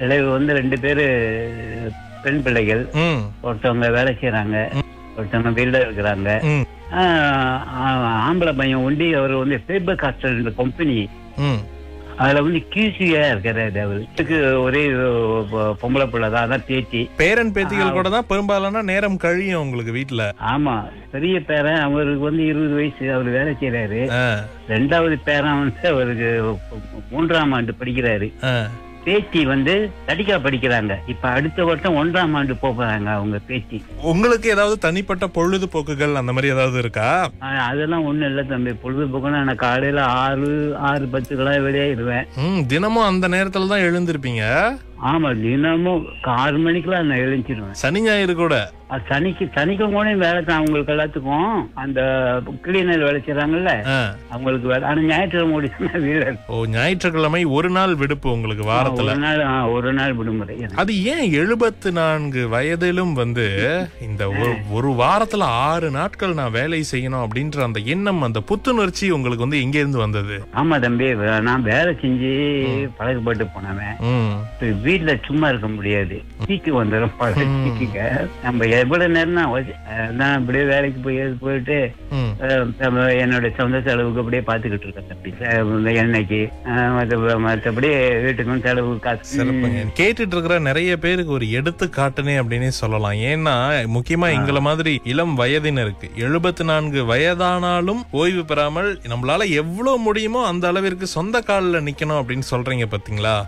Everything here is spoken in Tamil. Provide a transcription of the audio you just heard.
விளைவு வந்து ரெண்டு பேரு பெண் பிள்ளைகள் ம் ஒருத்தவங்க வேலை செய்யறாங்க ஒருத்தவங்க வீல்ல இருக்கிறாங்க ம் ஆஹ் ஆ- ஆம்பளை பையன் ஒண்டி அவர் வந்து ஃபேபர் காஸ்டல் கம்பெனி ம் அதுல வந்து கியூசியா இருக்கிறாரு அவரு இதுக்கு ஒரே பொ- பொம்பளை பிள்ளை தான் அதான் பேத்தி பேரன் பேத்திகள் கூட தான் பெரும்பாலான நேரம் கழியும் உங்களுக்கு வீட்ல ஆமா பெரிய பேரன் அவருக்கு வந்து இருபது வயசு அவர் வேலை செய்யறாரு ஆ, ரெண்டாவது பேரன் வந்து அவருக்கு மூன்றாம் ஆண்டு படிக்கிறாரு ஆ. பேத்தி வந்து தடிக்கா படிக்கிறாங்க இப்ப அடுத்த வருஷம் ஒன்றாம் ஆண்டு போக போறாங்க அவங்க பேத்தி உங்களுக்கு ஏதாவது தனிப்பட்ட பொழுதுபோக்குகள் அந்த மாதிரி ஏதாவது இருக்கா ஆனா, அதெல்லாம் ஒண்ணும் இல்ல தம்பி பொழுதுபோக்குன்னா நான் காலையில ஆறு ஆறு பத்துக்கெல்லாம் வெளியாயிருவேன் ம் தினமும் அந்த நேரத்துல தான் எழுந்திருப்பீங்க ஆமா தினமும் ஆறு மணிக்கெல்லாம் நான் எழுந்திருவேன் சனி ஞாயிறு கூட அது சனிக்கு சனிக்கிழமை வேலை தான் அவங்களுக்கு எல்லாத்துக்கும் அந்த கிளீனர் வேலை செய்யறாங்கல்ல ஆ. அவங்களுக்கு வேலை ஆனா ஞாயிற்றுக்கிழமை ஓடிச்சுன்னா வீரர் ஓ ஞாயிற்றுக்கிழமை ஒரு நாள் விடுப்பு உங்களுக்கு வாரத்துல ஒரு நாள் ஆ, ஒரு நாள் விடுமுறை அது ஏன் எழுபத்து நான்கு வயதிலும் வந்து இந்த ஒரு- ஒரு வாரத்துல ஆறு நாட்கள் நான் வேலை செய்யணும் அப்படின்ற அந்த எண்ணம் அந்த புத்துணர்ச்சி உங்களுக்கு வந்து எங்க இருந்து வந்தது ஆமா தம்பி வே- நான் வேலை செஞ்சு பழக்கப்பட்டு போனவன் ம் இப்ப வீட்டுல சும்மா இருக்க முடியாது சீக்கு வந்துடும் பல சீக்குங்க நம்ம எவ்வளவு நேரம் தான் வச்சு- அஹ் நான் அப்படியே வேலைக்கு போய் போயிட்டு ம் அஹ் நம்ம என்னோட சொந்த செலவுக்கு அப்படியே பாத்துக்கிட்டு இருக்கேன் தம்பி அஹ் இந்த எண்ணெய்க்கு அஹ் மத்த மத்தபடி வீட்டுக்கும் செலவு காசு சிறப்புங்க கேட்டுட்டு இருக்கிற நிறைய பேருக்கு ஒரு எடுத்துக்காட்டுனே அப்படின்னே சொல்லலாம் ஏன்னா முக்கியமா எங்களை மாதிரி இளம் வயதினருக்கு எழுபத்தி நான்கு வயதானாலும் ஓய்வு பெறாமல் நம்மளால எவ்வளவு முடியுமோ அந்த அளவிற்கு சொந்த காலில் நிக்கணும் அப்படின்னு சொல்றீங்க பாத்தீங்களா